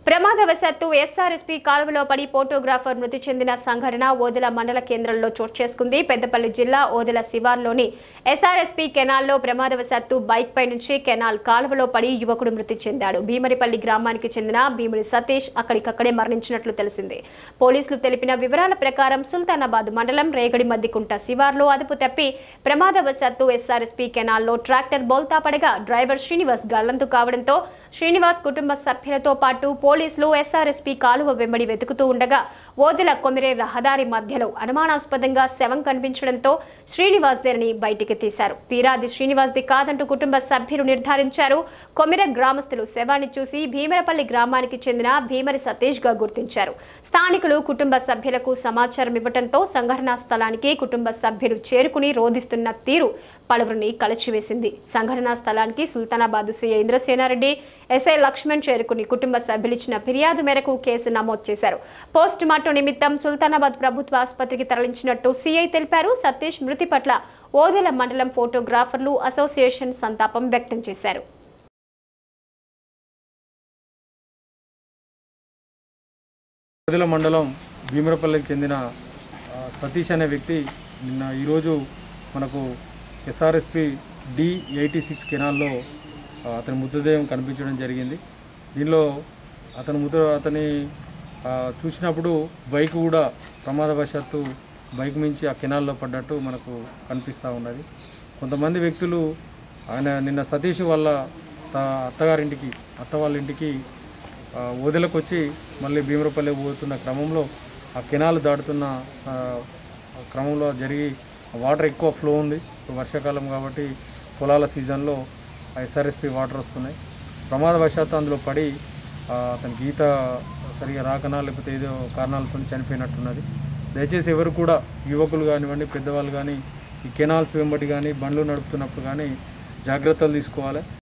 ప్రమాదవశాత్తు ఎస్ఆర్ఎస్పీ కాలువలో పడి ఫోటోగ్రాఫర్ మృతి చెందిన సంఘటన ఓదెల మండల కేంద్రంలో చోటు చేసుకుంది పెద్దపల్లి జిల్లా ఓదెల శివార్లోని ఎస్ఆర్ఎస్పీ కెనాల్లో ప్రమాదవశాత్తు బైక్ పై నుంచి కెనాల్ కాలువలో పడి యువకుడు మృతి చెందాడు భీమరిపల్లి గ్రామానికి చెందిన భీముడి సతీష్ అక్కడికక్కడే మరణించినట్లు తెలిసింది పోలీసులు తెలిపిన వివరాల ప్రకారం సుల్తానాబాద్ మండలం రేగడి మద్దికుంట శివార్లో అదుపు తప్పి ప్రమాదవశాత్తు ఎస్ఆర్ఎస్పీ కెనాల్లో ట్రాక్టర్ బోల్తా పడగా డ్రైవర్ శ్రీనివాస్ గల్లంతు కావడంతో శ్రీనివాస్ కుటుంబ సభ్యులతో పాటు పోలీసులు ఎస్ఆర్ఎస్పీ కాలువ వెంబడి వెతుకుతూ ఉండగా ఓదెల కొమిరే రహదారి మధ్యలో అనుమానాస్పదంగా శవం కనిపించడంతో శ్రీనివాస్ దేనిని బయటికి తీశారు తీరాది శ్రీనివాస్ది కాదంటూ కుటుంబ సభ్యులు నిర్ధారించారు కొమిర గ్రామస్తులు శవాన్ని చూసి భీమరపల్లి గ్రామానికి చెందిన భీమరి సతీష్ గా గుర్తించారు స్థానికులు కుటుంబ సభ్యులకు సమాచారం ఇవ్వడంతో సంఘటనా స్థలానికి కుటుంబ సభ్యులు చేరుకుని రోధిస్తున్న తీరు పలువురిని కలచివేసింది సంఘటనా స్థలానికి సుల్తానాబాద్ సీఐ ఇంద్రసేనారెడ్డి ఎస్ఐ లక్ష్మణ్ చేరుకుని కుటుంబ సభ్యులిచ్చిన ఫిర్యాదు మేరకు కేసు నమోదు చేశారు పోస్ట్ మార్టం నిమిత్తం సుల్తానాబాద్ ప్రభుత్వ ఆసుపత్రికి తరలించినట్టు సీఐ తెలిపారు సతీష్ మృతి పట్ల ఓదెల మండలం ఫోటోగ్రాఫర్లు అసోసియేషన్ సంతాపం వ్యక్తం చేశారు వదిల మండలం భీమరపల్లికి చెందిన ఆ, సతీష్ అనే వ్యక్తి నిన్న ఈరోజు మనకు ఎస్ఆర్ఎస్పి డి ఎయిటీ సిక్స్ కెనాల్లో ఆ, అతని మృతదేహం కనిపించడం జరిగింది దీనిలో అతని మృత అతని ఆ, చూసినప్పుడు బైక్ కూడా ప్రమాదవశాత్తు బైక్ మించి ఆ కెనాల్లో పడ్డట్టు మనకు కనిపిస్తూ ఉన్నది కొంతమంది వ్యక్తులు ఆయన నిన్న సతీష్ వాళ్ళ త- అత్తగారింటికి అత్త వాళ్ళ ఇంటికి ఆ, వదిలకు వచ్చి మళ్ళీ భీమరపల్లి పోతున్న క్రమంలో ఆ కెనాల్ దాటుతున్న ఆ, క్రమంలో జరిగి వాటర్ ఎక్కువ ఫ్లో ఉంది ఇప్పుడు వర్షాకాలం కాబట్టి పొలాల సీజన్లో ఎస్ఆర్ఎస్పి వాటర్ వస్తున్నాయి ప్రమాదవశాత్తు అందులో పడి ఆ, అతనికి ఈత సరిగా రాకనా లేకపోతే ఏదో కారణాలతో చనిపోయినట్టున్నది దయచేసి ఎవరు కూడా యువకులు కానివ్వండి పెద్దవాళ్ళు కానీ ఈ కెనాల్స్ వెంబడి కానీ బండ్లు నడుపుతున్నప్పుడు కానీ జాగ్రత్తలు తీసుకోవాలి